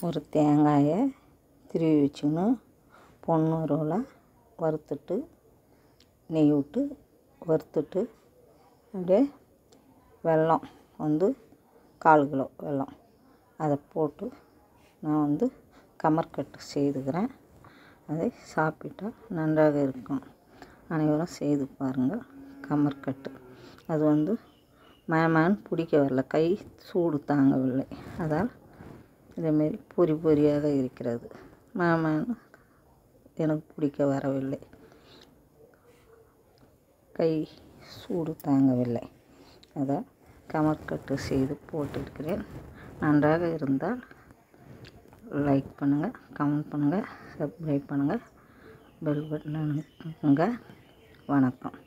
ஒரு தேங்காயை திருவி வச்சுக்கணும் பொன்னூறுவில் வறுத்துட்டு நெய் விட்டு வறுத்துட்டு அப்படியே வெல்லம் வந்து கால் கிலோ வெல்லம் அதை போட்டு நான் வந்து கமர்கட்டு செய்துக்கிறேன் அதை சாப்பிட்டா நன்றாக இருக்கும் அனைவரும் செய்து பாருங்கள் கமர்கட்டு அது வந்து மயமயன்னு பிடிக்க வரல கை சூடு தாங்கவில்லை அதால் இதேமாரி பொரி பொரியாக இருக்கிறது மயமயன்னு எனக்கு பிடிக்க வரவில்லை கை சூடு தாங்கவில்லை அதான் கமர்கட்டு செய்து போட்டிருக்கிறேன் நன்றாக இருந்தால் லைக் பண்ணுங்கள் கமெண்ட் பண்ணுங்கள் சப்ஸ்கிரைப் பண்ணுங்கள் பெல் பட்டன் அனுப்புங்க வணக்கம்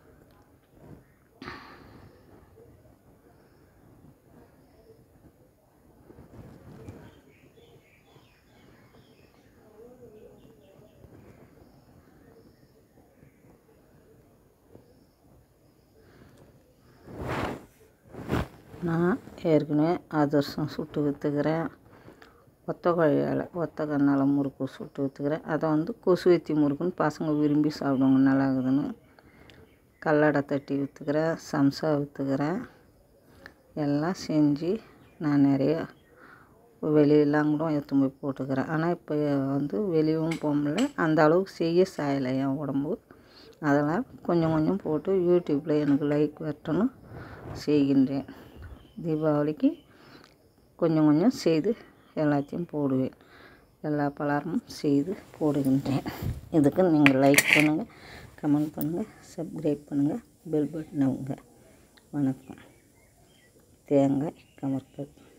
நான் ஏற்கனவே அதிரசம் சுட்டு விற்றுக்கிறேன் ஒத்த குழையால் ஒத்த கண்ணால் முறுக்கு சுட்டு விற்றுக்கிறேன் அதை வந்து கொசு வெத்தி முறுக்குன்னு பசங்க விரும்பி சாப்பிடுவாங்க நல்லா இருக்குதுன்னு கல்லடை தட்டி விற்றுக்கிறேன் சம்சா விற்றுக்கிறேன் எல்லாம் செஞ்சு நான் நிறைய வெளியெல்லாம் கூட எடுத்துன்னு போய் போட்டுக்கிறேன் ஆனால் இப்போ வந்து வெளியவும் போக முடியல அந்த அளவுக்கு செய்ய சாயலை என் உடம்பு அதெல்லாம் கொஞ்சம் கொஞ்சம் போட்டு யூடியூப்பில் எனக்கு லைக் வரட்டும்னு செய்கின்றேன் தீபாவளிக்கு கொஞ்சம் கொஞ்சம் செய்து எல்லாத்தையும் போடுவேன் எல்லா பலகாரமும் செய்து போடுகின்றேன் இதுக்கு நீங்கள் லைக் பண்ணுங்கள் கமெண்ட் பண்ணுங்கள் சப்ஸ்கிரைப் பண்ணுங்கள் பெல் பட்டன் அவங்க வணக்கம் தேங்காய் கமர்கட்